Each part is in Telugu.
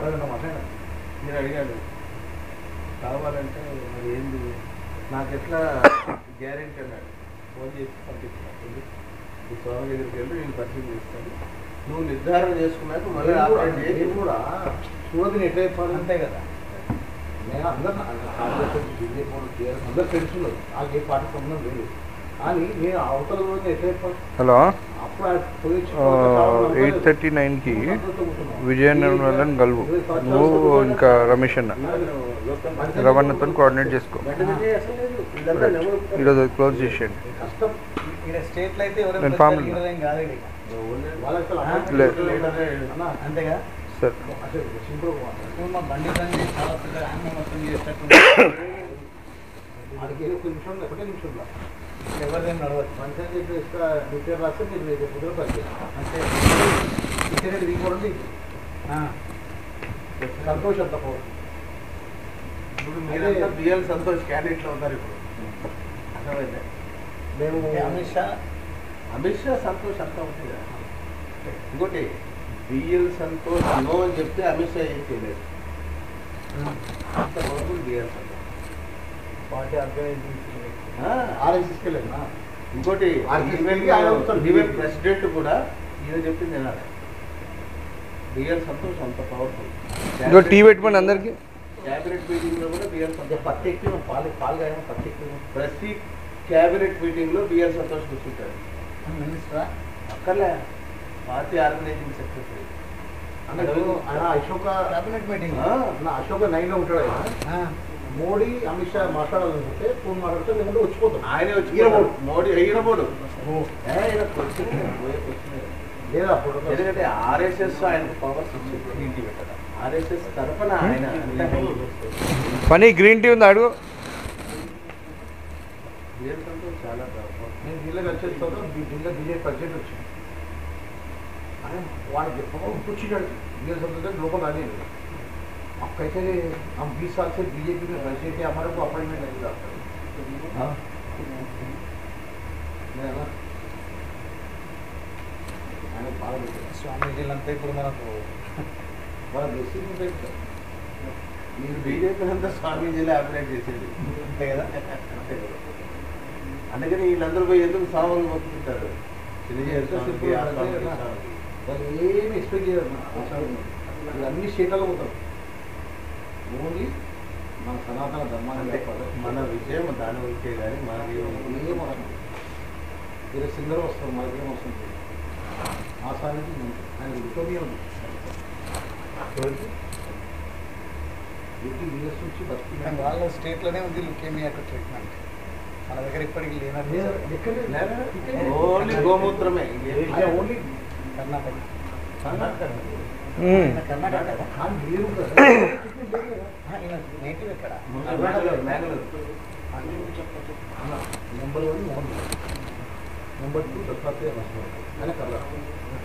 అరగంట మాట్లాడాను నేను అడిగాడు కావాలంటే మరి ఏంది నాకు ఎట్లా గ్యారెంటీ అన్నాడు ఫోన్ చేసి పంపించాను ఈ స్వామి దగ్గరికి వెళ్ళి నేను పరిచయం చేస్తాను నువ్వు నిర్ధారణ చేసుకున్నాక మళ్ళీ నేను కూడా- ఆపరేట్ చేసి నేను కూడా సూరత్ని ఎట్లా చెప్పాలి అంతే కదా నేను అందరు కాంగ్రెస్ బీజేపీ వాళ్ళు టీఆర్ఎస్ అందరు ఫ్రెండ్స్ ఉన్నారు నాకు ఏ పార్టీ సంబంధం లేదు కానీ నేను అవతల రోజు ఎట్లా చెప్పాలి హలో అప్పుడు ఆయన పోయి వచ్చిన తర్వాత చాలా మంది ఎయిట్ థర్టీ నైన్కి అందరితో కూర్చున్నాం. విజయనగరం కలువు నువ్వు ఇంకా రమేష్ అన్న రవణతో కోఆర్డినేట్ చేసుకో వెంటనే అసలు లేదు వీళ్ళంతా ఎవరు ఈరోజు క్లోజ్ చేసేయండి కష్టం ఇక్కడ స్టేట్లో అయితే ఎవరైనా నేను పెద్ద ఫామ్లో హీరోలు ఏం కాదు ఇక. వాళ్ళకి అసలు ఆ? appointment లేదు. లేదు. అన్న, అంతేగా సరే అసలు సింపుల్ గా మాట్లాడు. ఇప్పుడు మా బండి పని చాలా పెద్ద అన్ని మొత్తం చేసేటట్టు ఆడికి ఒక నిమిషం ఒకటే నిమిషంలో ఎవరిదేం నడవదు పంచాయతీ ఇస్తా రిపేర్ రాస్తే మీరు రేపు కుదిర పని అంతే టికెట్ దిగిపోండి ఆ. సంతోషం తప్ప ఇప్పుడు మీరంతా బిఎల్ సంతోష్ క్యాండిడేట్లో ఉన్నారు ఇప్పుడు అర్థమైందా మేము అంటే అమిత్ షా అమిత్ షా సంతోష్ అంతా ఉంటుంది కదా ఇంకోటి బిఎల్ సంతోష్ నో అని చెప్తే అమిత్ షా ఏం చేయలేదు అంత powerful BL Santosh party organizing ఆ, ఆర్ఎస్ఎస్కి వెళ్ళాను ఇంకోటి ఆర్ఎస్ఎస్ ఈవెన్ కి ఆయన అవుతాడు. ఈవెన్ ప్రెసిడెంట్ కూడా ఈయన చెప్పింది వినాలి బిఎల్ సంతోష్ అంత పవర్ఫుల్ ఇంకో టీ పెట్టుకోండి అందరికి క్యాబినెట్ మీటింగ్ లో కూడా బిఎల్ అంటే సంతోష్ పత్తి ఎక్కువ పాలు పాలు కాయడం పత్తి ఎక్కువ ప్రతి క్యాబినెట్ మీటింగ్ లో బిఎల్ సంతోష్ కూర్చుంటారు మినిస్టరా అక్కర్లే పార్టీ ఆర్గనైజింగ్ సెక్రటరీ అంటే ఆయన అశోక క్యాబినెట్ మీటింగ్ నా అశోక నైన్ లో ఉంటాడు ఆయన మోడీ అమిత్ షా మాట్లాడాలనుకుంటే ఫోన్ మాట్లాడితే లేకుంటే వచ్చిపోతాం ఆయన వచ్చి ఈయనబోడు. మోడీ ఈయనబోడు ఏ, ఈయన క్వశ్చన్ పోయే క్వశ్చన్ లేదా అప్పుడు ఎందుకంటే ఆర్ఎస్ఎస్ ఆయనకు పవర్స్ వచ్చింది ఇంటి పెట్టడం ఆర్ఎస్ఎస్ తరఫున ఆయన పని గ్రీన్ టీ ఉంది అడుగు వీళ్ళకంటూ చాలా powerful. నేను ఢిల్లీకి వచ్చేసిన తర్వాత ఢిల్లీలో బీజేపీ ప్రెసిడెంట్ వచ్చింది ఆయన వాడికి చెప్పడం కూర్చున్నాడు ఢిల్లీ సంబంధించి లోపల రాలేదు अब कैसे हम 20 साल से बीजेपी में प्रेसिडेंट है हमारे को अपॉइंटमेंट नहीं जाता हाँ? मैं ना ఆయన బాగా పెట్టాడు. స్వామీజీలంతా ఇప్పుడు మనకు వాళ్ళ బ్లెస్సింగ్ ఉంటాయి మీరు బీజేపీ అంతా స్వామీజీలే ఆపరేట్ చేసేది అంతే కదా అందుకని వీళ్ళందరూ పోయి ఎందుకు స్వాములు మొక్కుతుంటారు చిన్నజీవి స్వామికి, ఆ స్వామికి, ఈ స్వామికి. వాళ్ళు ఏమి ఎక్స్పెక్ట్ చేయరు వీళ్ళు అన్ని స్టేట్లలో పోతారు ఓన్లీ మన సనాతన ధర్మాన్ని అంటే కాపాడాలి. మన విషయం దాని వరకే కానీ మనకి ఏం అనదు వీళ్ళ సింగర్ వస్తారు మనకేం వస్తుంది ఆ సానికి ఆయన ఉద్యోగం ఉంది ఎవరికి ఎయిటీ ఇయర్స్ నుంచి కానీ బతుకున్నాను వాళ్ళ స్టేట్లోనే ఉంది లుకేమియా ట్రీట్మెంట్ మన దగ్గర ఇప్పటికి లేనట్టు ఓన్లీ గోమూత్రమే ఇంకేం లేదు. ఓన్లీ కర్ణాటక కర్ణాటక. మ్మ్. ఈయన కర్ణాటక కదా? కానీ మీరు కూడా ఆ, ఈయన నేటివ్ ఎక్కడ Mangaluru, Mangaluru. Number one Mohan number two Dattatreya Narasimha ఆయన Karnataka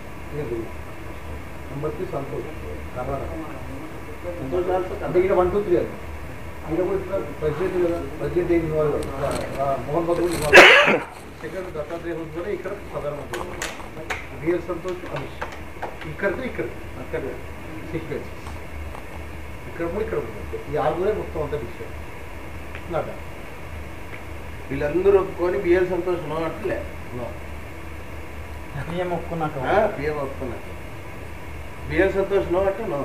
number three Santosh Karnataka Santosh also అంటే ఈయన వన్ టూ త్రీ అది ఈయన కూడా ఇట్లా ప్రెసిడెంట్ కదా ప్రెసిడెంట్ ఏం ఇన్వాల్వ్ కాదు. ఆ, మోహన్ బాబు కూడా ఇన్వాల్వ్ సెకండ్ దత్తాత్రేయ హుస్ కూడా ఇక్కడ ప్రధానమంత్రి బిఎల్ సంతోష్ అమిత్ షా ఇక్కడితో ఇక్కడ అక్కడ సీక్వెన్స్ ఇక్కడ కూడా ఇక్కడ ఉంటుంది ఈ ఆరుగురే మొత్తం అంతా విషయం ఇలాగా వీళ్ళందరూ ఒప్పుకొని బిఎల్ సంతోష్ నో అంటలే నో పిఎం ఒప్పుకున్నాక బిఎం ఒప్పుకున్నారు బిఎల్ సంతోష్ నో అంటే నో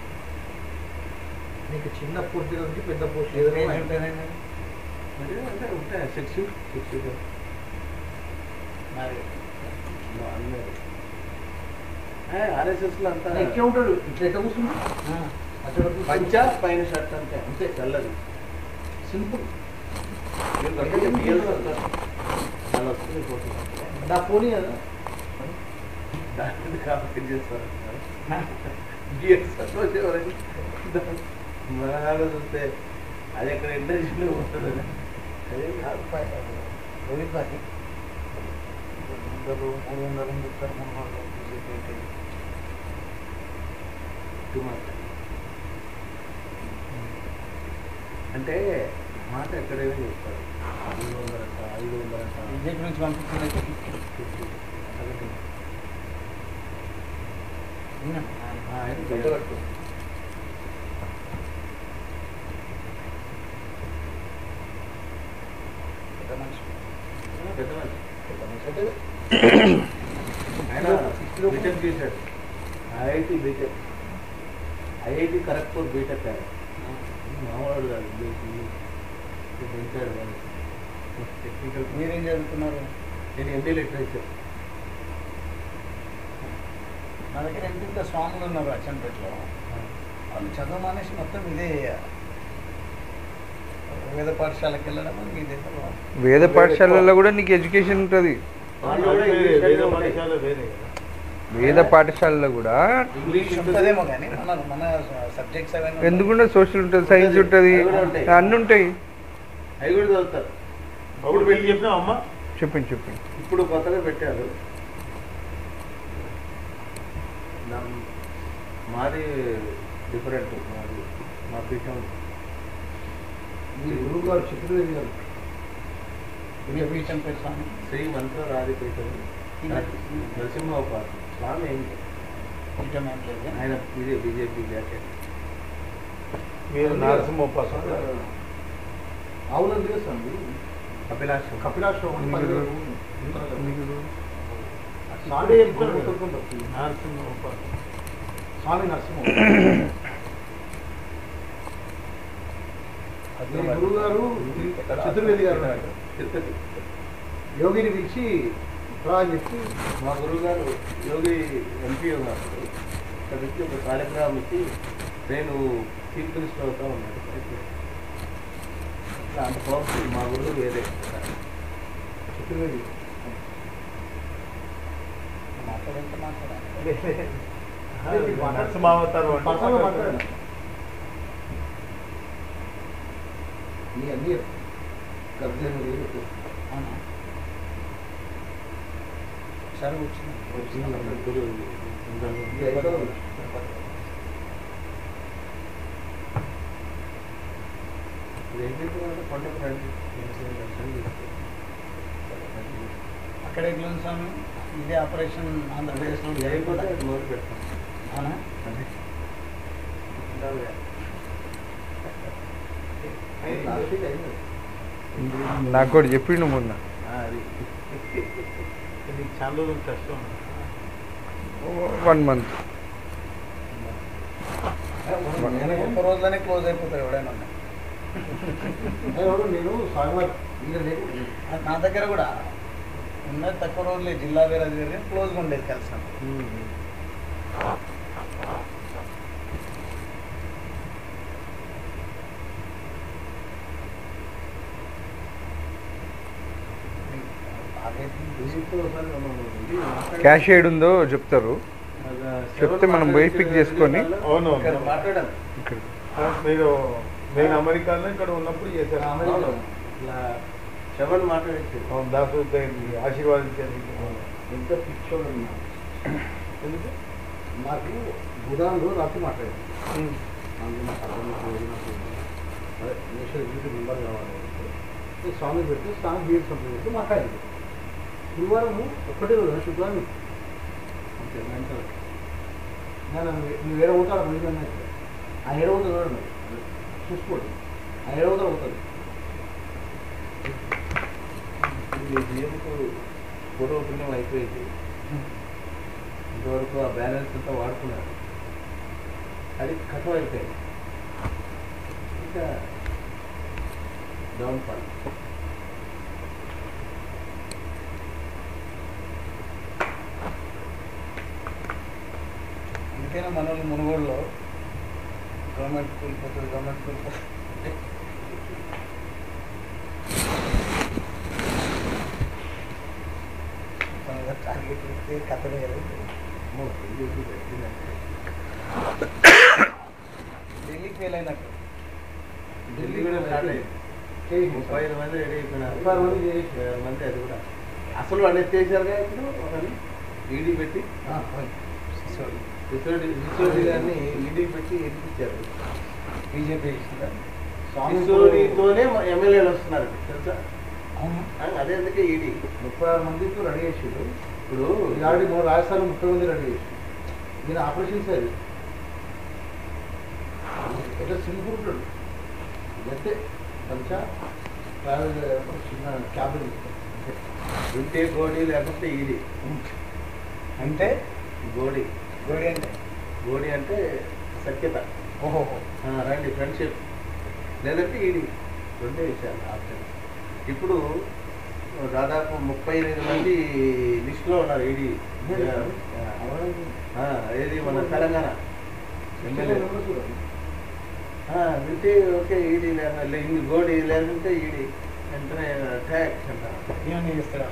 నీకు చిన్న పోస్ట్ దగ్గర నుంచి పెద్ద పోస్ట్ ఏదైనా ఏదైనా ఉంటేనేమి? అంటే అంటే ఉంటాయి సిక్స్ సిక్స్ మరి ఆర్ఎస్ఎస్ లో అంతా ఎక్కే ఉంటాడు ఇట్లా ఎట్లా కూర్చుంది ఆ, అక్కడ పంచ పైన షర్ట్ అంతే అంతే తెల్లది సింపుల్ వీళ్ళు కట్టుకుంటే బిఎల్ సంతోష్ అలా వస్తుంది ఫోటో నా పోనీ కదా దాన్ని కాబట్టి చేస్తారు బిఎల్ సంతోష్ ఎవరండి మన దాంట్లో చూస్తే అది ఎక్కడ ఇండస్ట్రీలో ఉంటుంది అదే కాదు రోహిత్ బాకి అందరూ మూడు వందలు చెప్తారు మూడు వందలు బీజేపీ అయితే Too much. అంటే మాట ఎక్కడైనా చెప్తారు ఐదు వందలంట ఐదు వందలంట బీజేపీ నుంచి పంపించింది అయితే ఫిఫ్టీ ఈయన. ఆయన పెద్దగట్టు అంటే ఆయన బీటెక్ చేశాడు IIT BTech IIT Kharagpur BTech ఆయన మామూలు కాదు పెంచాడు టెక్నికల్ మీరేం చదువుతున్నారు నేను ఎంఏ లిటరేచర్ నా దగ్గర ఎంత స్వాములు ఉన్నారు అచ్చంపేటలో వాళ్ళు చదువు మానేసి మొత్తం ఇదే వేద పాఠశాలకు వెళ్ళడం ఇదే వేద పాఠశాలలో కూడా నీకు ఎడ్యుకేషన్ ఉంటుంది వాళ్ళు కూడా ఇంగ్లీష్ వేరే అంటే పాఠశాల వేరే కదా వేద పాఠశాలలో కూడా ఇంగ్లీష్ ఉంటుంది ఉంటుందేమో కానీ మన మన సబ్జెక్ట్స్ అవన్నీ ఎందుకుంటే సోషల్ ఉంటుంది సైన్స్ ఉంటుంది అవి కూడా ఉంటాయి. అన్నీ ఉంటాయి అవి కూడా చదువుతారు అప్పుడు వెళ్ళి చెప్పినావు అమ్మ చెప్పింది చెప్పింది ఇప్పుడు కొత్తగా పెట్టారు నా- మాది డిఫరెంట్ మాది మా పీఠం మీ గురువు గారు చతుర్వేది గారు పీఠం పేరు స్వామి శ్రీ మంత్ర రాధి పీఠం నరసింహోపాసన స్వామి ఏంటి పీఠం ఏం లేదు ఆయన ఇదే బీజేపీ జాకెట్ మీరు నరసింహోపాసన ఆవులను తెలుసండి కపిలాశ్రం కపిలాశ్రమం అని మీకు పల్లె- మీకు స్వామి చెప్తారు. గుర్తుంటుంది. నరసింహోపాసన స్వామి నరసింహ మీ గురువు గారు చతుర్వేది గారు ఉన్నారు. తిరుపతి యోగిని పిలిచి రా అని చెప్పి మా గురువు గారు యోగి ఎంపీ ఉన్నారు ఇక్కడ వచ్చి ఒక కార్యక్రమం ఇచ్చి నేను చీఫ్ మినిస్టర్ అవుతా ఉన్నాడు అట్లా అంత పవర్ఫుల్ మా గురువు వేరే చతుర్వేది మాట్లాడంటే మాట్లాడాలి నరసింహావతారం పర్సనల్గా అంటే మాట్లాడండి మీ అన్ని గర్జన లేదు అవునా సరే వచ్చింది వచ్చింది గురువు ఇది ఐదో ఏంటంటే పండుగ రండి దర్శనం చేసుకో. అక్కడ ఎట్లా ఉంది స్వామి ఇదే ఆపరేషన్ ఆంధ్రప్రదేశ్లో ఇది అయిపోతే అది మొదలు పెడతాం అవునా అదే ఉండాలి. లాస్ట్ వీక్ అయింది నాకు కూడా చెప్పిండు మొన్న ఆ, అది ఇది చాలా రోజులు కష్టం వన్ మంత్ నేను ఒక్క రోజులోనే క్లోజ్ అయిపోతారు ఎవడైనా ఉన్నా. ఎవరు నేను స్వామివారి ఈయన లేదు నా దగ్గర కూడా ఉన్నది తక్కువ రోజులే జిల్లా వేరే అది వేరే క్లోజ్గా ఉండేది కలిసి దీంతో ఒకసారి మనం ఇది మాట్లాడి- క్యాష్ ఏడు ఉందో చెప్తారు అది చెప్తే మనం పోయి pick చేసుకొని అవును ఇక్కడ మాట్లాడాం ఇక్కడ మీరు నేను అమెరికాలో ఇక్కడ ఉన్నప్పుడు చేశాను అమెరికాలో. ఇట్లా శవన్ మాట్లాడించారు అవును, దాసు ఆశీర్వాదించారు ఎంత పిచ్చోడు ఉన్నా ఎందుకు నాకు బుధాన్లో రాత్రి మాట్లాడాను అందులో నాకు అర్థం కాలేదు, నాకు అదే నేషనల్ యూట్యూబ్ నెంబర్ కావాలి అంటే, నేను స్వామి పెట్టి స్వామి బీఎడ్ కంపెనీ పెట్టి మాట్లాడింది గురువారం ఒక్కటే రోజు శుక్రవారం అంతే మెంటల్ నేను నువ్వు ఏడ పోతాడు ముందు అన్నట్టు ఆ ఏడ పోతాడు చూడండి చూసుకోండి ఆ ఏడ పోతాడు పోతాడు ఇది జీవికు పూర్వ పుణ్యం అయిపోయింది ఇంతవరకు ఆ బ్యాలెన్స్ అంతా వాడుకున్నారు అది కథం అయిపోయింది ఇంకా డౌన్ ఫాల్ అందుకనే మన వాళ్ళు మునుగోడులో గవర్నమెంట్ కూలిపోతుంది గవర్నమెంట్ కూలిపోతుంది టార్గెట్ పెడితే కథ వేరు అమ్మో, ఇది ఇది పెట్టిందంటే ఢిల్లీకి ఫెయిల్ అయినట్టు ఢిల్లీ కూడా స్టార్ట్ అయింది చేసి ముప్పై ఐదు మంది రెడీ అయిపోయినారు ముప్పై ఆరు మంది చేసి. ముప్పై ఆరు మంది అది కూడా అసలు వాళ్ళు ఎత్తేసారుగా ఇప్పుడు ఒకరిని ఈడీ పెట్టి ఆ, పోయి. సిసోడి సిసోడి సిసోడి గారిని ఈడీ పెట్టి ఎత్తిచ్చారు బీజేపీ ఇస్తుందా స్వామి సిసోడితోనే ఎమ్మెల్యేలు వస్తున్నారు తెలుసా అవును ఆ, అదే అందుకే ఈడీ ముప్పై ఆరు మందితో రెడీ చేసిండు ఇప్పుడు ఆల్రెడీ మూడు రాజస్థాన్లో ముప్పై మంది రెడీ చేసి ఈయన ఆపరేషన్ సార్ ఎట్లా సింపుల్ ఉంటాడు అంతే పంచా ట్రావెల్ చిన్న క్యాబిన్ ఉంటే గోడి లేకపోతే ఈడి అంటే గోడి గోడి అంటే గోడి అంటే సఖ్యత ఓహో ఆ, రండి ఫ్రెండ్షిప్ లేదంటే ఈడి రెండే విషయాలు ఆప్షన్ ఇప్పుడు దాదాపు ముప్పై ఎనిమిది మంది లిస్టులో ఉన్నారు ఈడి ఆ, ఏది మన తెలంగాణ ఎమ్మెల్యే వింటే ఓకే ఈడి లేదా ఇంది గోడి లేదంటే ఈడి వెంటనే ట్యాక్ అంటారు ఏమని చేస్తారా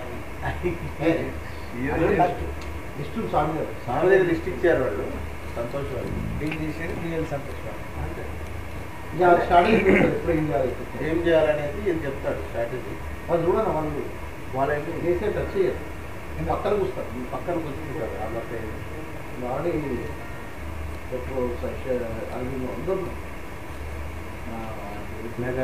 లిస్టు స్వామి గారు స్వామి దగ్గర లిస్ట్ ఇచ్చారు వాళ్ళు సంతోష్ వాళ్ళు డీల్ చేసేది బిఎల్ సంతోష్ అంతే ఇంకా స్టార్టింగ్ చేస్తారు ఎప్పుడు ఏం చేయాలి ఏం చేయాలనేది ఈయన చెప్తాడు స్ట్రాటజీ వాళ్ళు చూడండి వాళ్ళు వాళ్ళ ఏంటి చేసే టచ్ చేయరు పక్కన కూస్తారు ఈ పక్కన కూర్చుంటారు వాళ్ళకి వాడి ఎప్పుడు అది అందరూ మెగా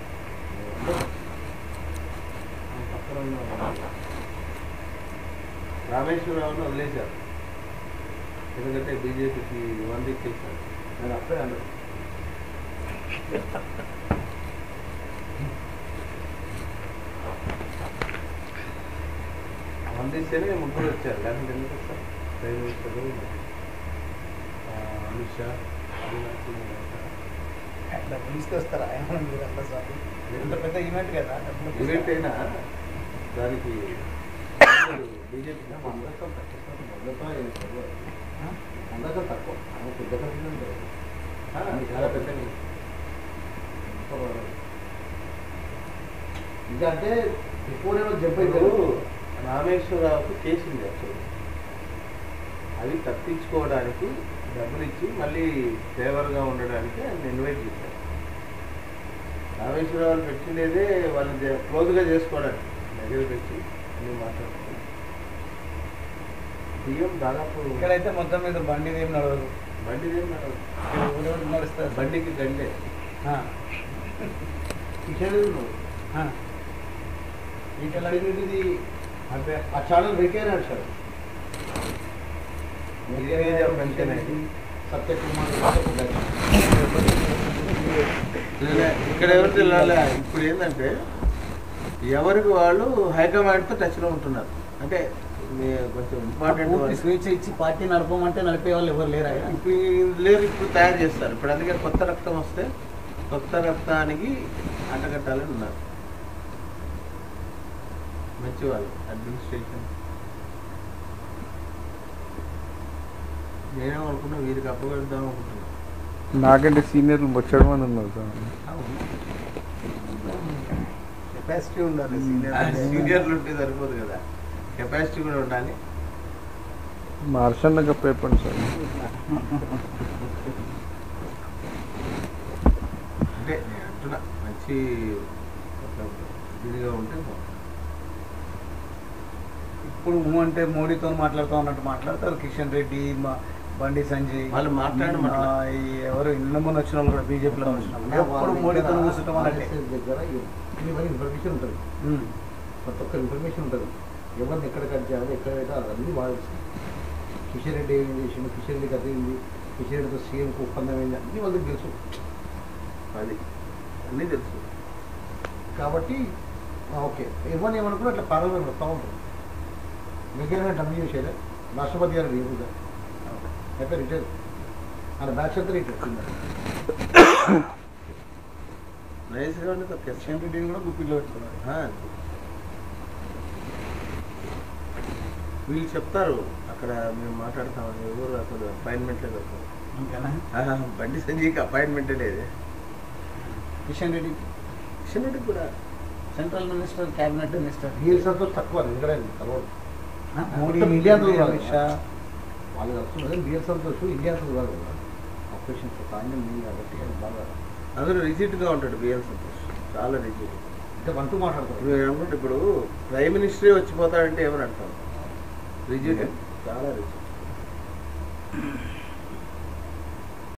పక్కన ఉన్న రామేశ్వరరావును వదిలేశారు ఎందుకంటే బీజేపీకి వంద ఇచ్చేసారు నేను అప్పుడే అన్నాడు వంద ఇస్తేనే ముగ్గురు వచ్చారు లేకపోతే ఎందుకు వస్తారు ప్రైమ్ మినిస్టర్ ఆ, అమిత్ షా రాజ్నాథ్ సింగ్ ఉంటారు. డబ్బులు తీసుకొస్తారా ఏమన్నా మీరు అంతా స్వామి ఎంత పెద్ద ఈవెంట్ కదా డబ్బులు ఈవెంట్ అయినా దానికి బీజేపీ అందరితో తగ్గిస్తాను మొదలతో అందరితో తక్కువ ఆయన పెద్ద కంపెనీ చాలా పెద్దగా ఇంకా అంటే బిఫోర్ ఏమో జంప్ ఇప్పుడు అయిపోయారు రామేశ్వరరావుకి కేసు ఉంది యాక్చువల్లీ అవి తప్పించుకోవడానికి డబ్బులు ఇచ్చి మళ్ళీ ఫేవర్గా ఉండడానికి ఆయన ఇన్వైట్ చేశారు రామేశ్వరరావు పెట్టిండేదే వాళ్ళని క్లోజ్గా చేసుకోవడానికి దగ్గర పెట్టి అన్ని మాట్లాడుకోవాలి బియ్యం దాదాపు ఇక్కడైతే మొత్తం మీద బండి ఏం నడవదు బండి నడవదు. ఊరెవరు నడుస్తారు బండికి గండే ఆ, కిషన్ ఆ. ఈటెల ఇది అదే ఆ ఛానల్ వెకేర్ సార్ ఇదేదో వెంటనే. సత్యకుమార్ ఇక్కడ ఎవరు తెలియాలి ఇప్పుడు ఏంటంటే ఎవరికి వాళ్ళు హైకమాండ్తో టచ్లో ఉంటున్నారు అంటే మీ కొంచెం ఇంపార్టెంట్ పూర్తి స్వేచ్ఛ ఇచ్చి పార్టీ నడపమంటే నడిపే వాళ్ళు ఎవరు లేరా ఇక్కడ? ఇప్పుడు ఈ లేరు ఇప్పుడు తయారు చేస్తారు ఇప్పుడు అందుకే కొత్త రక్తం వస్తే కొత్త రక్తానికి అంటగట్టాలని ఉన్నారు మంచి వాళ్ళు అడ్మినిస్ట్రేషన్ నేనేమనుకున్నా వీరికి అప్పగలుద్దాం అనుకుంటున్నా నాకంటే సీనియర్లు బొచ్చడం మంది ఉన్నారు సార్ కెపాసిటీ ఉండాలి సీనియర్లు ఉంటే సరిపోదు కదా కెపాసిటీ కూడా ఉండాలి మార్చండి గప్ప చెప్పండి సార్ అంటే నేను అంటున్నా మంచి ఒక ఇదిగా ఉంటే బాగుంటుంది. ఇప్పుడు ఊ అంటే మోడీతో మాట్లాడుతూ ఉన్నట్టు మాట్లాడతారు కిషన్ రెడ్డి మా బండి సంజయ్ వాళ్ళు మాట్లాడమట్ల. ఆ, ఈ ఎవరు ఇన్న ముందు వచ్చిన వాళ్ళు కూడా బీజేపీలో వచ్చిన వాళ్ళు. ఎప్పుడు మోడీతో కూర్చుంటాం అంటే దగ్గర ఇవన్నీ ఇన్ఫర్మేషన్ ఉంటుంది ప్రతి ఒక్క ఇన్ఫర్మేషన్ ఉంటుంది ఎవరిని ఎక్కడ కట్ చేయాలి ఎక్కడ పెట్టాలి అన్నీ బాగా తెలుసు కిషన్ రెడ్డి ఏం చేసిండు కిషన్ రెడ్డి కథ ఏంది కిషన్ రెడ్డితో సీఎంకి ఒప్పందం ఏంది అన్నీ వాళ్ళకి తెలుసు అది అన్నీ తెలుసు కాబట్టి ఆ, ఓకే ఎవరిని ఏమనుకున్నా అట్లా పార్లమెంట్ వస్తూ ఉంటుంది మిగిలిన డబ్బు చేసేదే రాష్ట్రపతి గారు లీవుగా అయితే రిటైర్ ఆయన బ్యాచ్ అంతా రిటైర్ నైస్గా ఉంటే తప్పేస్తాం కిషన్ రెడ్డిని కూడా గుప్పిలో పెట్టుకున్నారు ఆ. వీళ్ళు చెప్తారు అక్కడ మేము మాట్లాడతామని ఎవరు అసలు అపాయింట్మెంట్లే దొరకదు అంతేనా ఆహా, బండి సంజయ్కి అపాయింట్మెంటే లేదు కిషన్ రెడ్డి కిషన్ రెడ్డి కూడా సెంట్రల్ మినిస్టర్ క్యాబినెట్ మినిస్టర్ వీల్ సంతోష్ తక్కువ ఎందుకంటే కలవదు మోడీ మొత్తం ఇండియా ఇండియా అమిత్ షా వాళ్ళు వస్తున్నది బిఎల్ సంతోష్ ఇండియా కాదు కదా ఆపరేషన్ ఆయన ఉంది కాబట్టి అది బాగా అందులో రిజిట్గా ఉంటాడు బిఎల్ సంతోష్ చాలా రిజిట్ అంటే వన్ టూ మాట్లాడతారు ఇప్పుడు ఏమనుకుంటే ఇప్పుడు ప్రైమ్ మినిస్టరే వచ్చిపోతాడంటే ఏమని అంటాం రిజిట్ చాలా రిజిట్